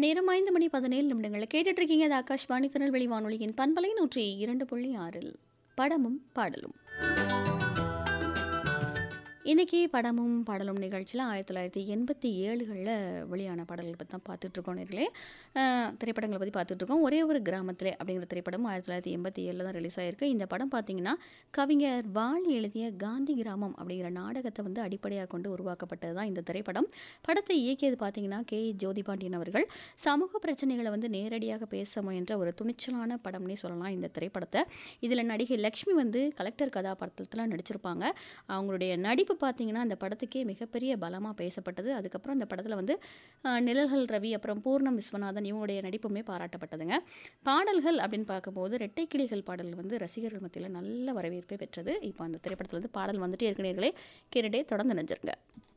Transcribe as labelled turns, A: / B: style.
A: நேரம் ஐந்து மணி பதினேழு நிமிடங்கள் கேட்டுட்டு இருக்கீங்க அது ஆகாஷ்வாணி திருநெல்வேலி வானொலியின் பண்பலை நூற்றி இரண்டு புள்ளி ஆறில் படமும் பாடலும் இன்னைக்கு படமும் பாடலும் நிகழ்ச்சியில் ஆயிரத்தி தொள்ளாயிரத்தி எண்பத்தி ஏழுகளில் வெளியான பாடல்கள் பற்றி தான் பார்த்துட்ருக்கோம் நேர்களே அஹ், திரைப்படங்களை பற்றி பார்த்துட்ருக்கோம் ஒரே ஒரு கிராமத்திலே அப்படிங்கிற திரைப்படம் ஆயிரத்தி தொள்ளாயிரத்தி எண்பத்தி ஏழில் தான் ரிலீஸ் ஆயிருக்கு இந்த படம் பார்த்தீங்கன்னா கவிஞர் வாலி எழுதிய காந்தி கிராமம் அப்படிங்கிற நாடகத்தை வந்து அடிப்படையாக கொண்டு உருவாக்கப்பட்டது தான் இந்த திரைப்படம் படத்தை இயக்கியது பார்த்தீங்கன்னா கே ஜோதிபாண்டியன் அவர்கள் சமூக பிரச்சனைகளை வந்து நேரடியாக பேச முயன்ற ஒரு துணிச்சலான படம்னே சொல்லலாம் இந்த திரைப்படத்தை இதில் நடிகை லக்ஷ்மி வந்து கலெக்டர் கதாபாத்திரத்தில் நடிச்சிருப்பாங்க அவங்களுடைய நடிப்பு பார்த்தீங்கன்னா அந்த படத்துக்கே மிகப்பெரிய பலமாக பேசப்பட்டது அதுக்கப்புறம் அந்த படத்தில் வந்து அஹ், நிழல்கள் ரவி அப்புறம் பூர்ணம் விஸ்வநாதன் இவங்களுடைய நடிப்புமே பாராட்டப்பட்டதுங்க பாடல்கள் அப்படின்னு பார்க்கும்போது ரெட்டை கிளிகள் பாடல் வந்து ரசிகர்கள் மத்தியில் நல்ல வரவேற்பை பெற்றது இப்போ அந்த திரைப்படத்தில் வந்து பாடல் வந்துட்டே இருக்கிறீர்களே கேட்டுட்டே தொடர்ந்து நினைஞ்சிருங்க